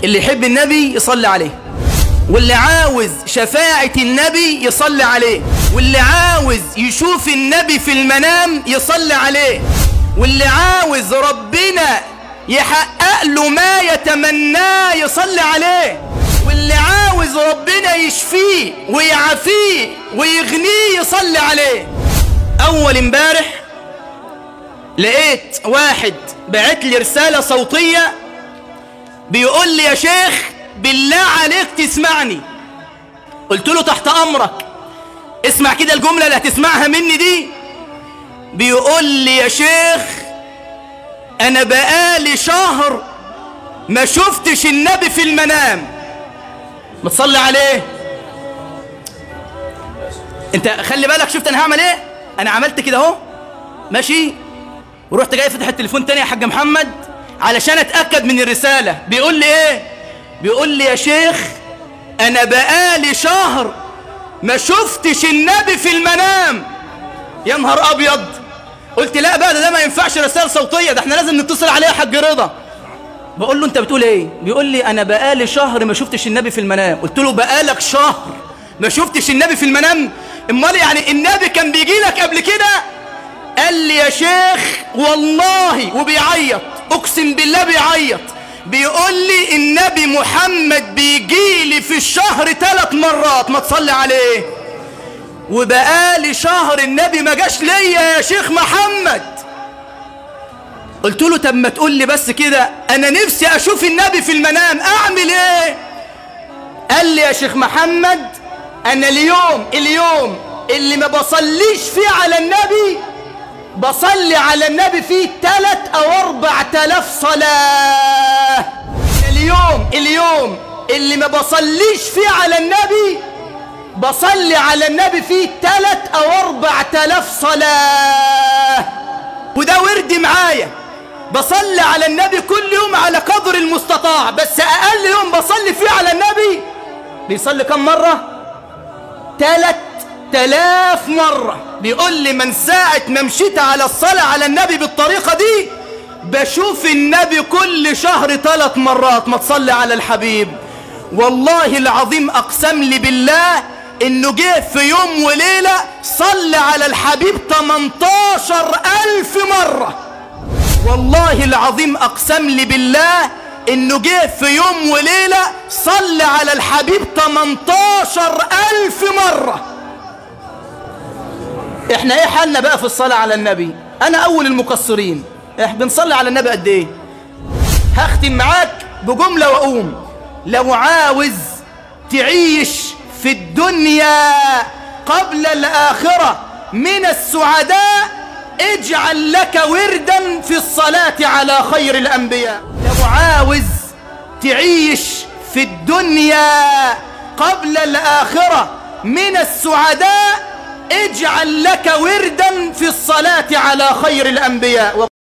اللي يحب النبي يصلي عليه واللي عاوز شفاعة النبي يصلي عليه واللي عاوز يشوف النبي في المنام يصلي عليه واللي عاوز ربنا يحقق له ما يتمناه يصلي عليه واللي عاوز ربنا يشفيه ويعافيه ويغنيه يصلي عليه اول امبارح لقيت واحد بعت لي رسالة صوتية بيقول لي يا شيخ بالله عليك تسمعني قلت له تحت امرك اسمع كده الجملة اللي هتسمعها مني دي بيقول لي يا شيخ انا بقالي شهر ما شفتش النبي في المنام متصلي عليه انت خلي بالك شفت انا هعمل ايه انا عملت كده اهو ماشي ورحت جاي فتح التليفون تاني يا حاج محمد علشان اتاكد من الرساله بيقول لي ايه بيقول لي يا شيخ انا بقالي شهر ما شفتش النبي في المنام يا نهار ابيض قلت لا بقى ده, ده ما ينفعش رساله صوتيه ده احنا لازم نتصل عليه يا حاج رضا بقول له انت بتقول ايه بيقول لي انا بقالي شهر ما شفتش النبي في المنام قلت له بقالك شهر ما شفتش النبي في المنام امال يعني النبي كان بيجي لك قبل كده قال لي يا شيخ والله وبيعيط اقسم بالله بيعيط بيقول لي النبي محمد بيجي لي في الشهر ثلاث مرات ما تصلي عليه وبقالي شهر النبي ما جاش ليا يا شيخ محمد قلت له طب ما تقول لي بس كده انا نفسي اشوف النبي في المنام اعمل ايه قال لي يا شيخ محمد انا اليوم اليوم اللي ما بصليش فيه على النبي بصلي على النبي فيه ثلاث او اربع تلاف صلاة اليوم اليوم اللي ما بصليش فيه على النبي بصلي على النبي فيه ثلاث او اربع تلاف صلاة وده ورد معايا بصلي على النبي كل يوم على قدر المستطاع بس اقل يوم بصلي فيه على النبي بيصلي كم مرة ثلاث تلاف مرة بيقول لي من ساعة ما مشيت على الصلاة على النبي بالطريقة دي بشوف النبي كل شهر ثلاث مرات ما تصلي على الحبيب والله العظيم أقسم لي بالله إنه جه في يوم وليلة صلى على الحبيب 18 ألف مرة والله العظيم أقسم لي بالله إنه جه في يوم وليلة صلى على الحبيب 18 ألف مرة احنا ايه حالنا بقى في الصلاة على النبي انا اول المقصرين احنا بنصلي على النبي قد ايه هختم معاك بجملة واقوم لو عاوز تعيش في الدنيا قبل الاخرة من السعداء اجعل لك وردا في الصلاة على خير الانبياء لو عاوز تعيش في الدنيا قبل الاخرة من السعداء اجعل لك وردا في الصلاة على خير الأنبياء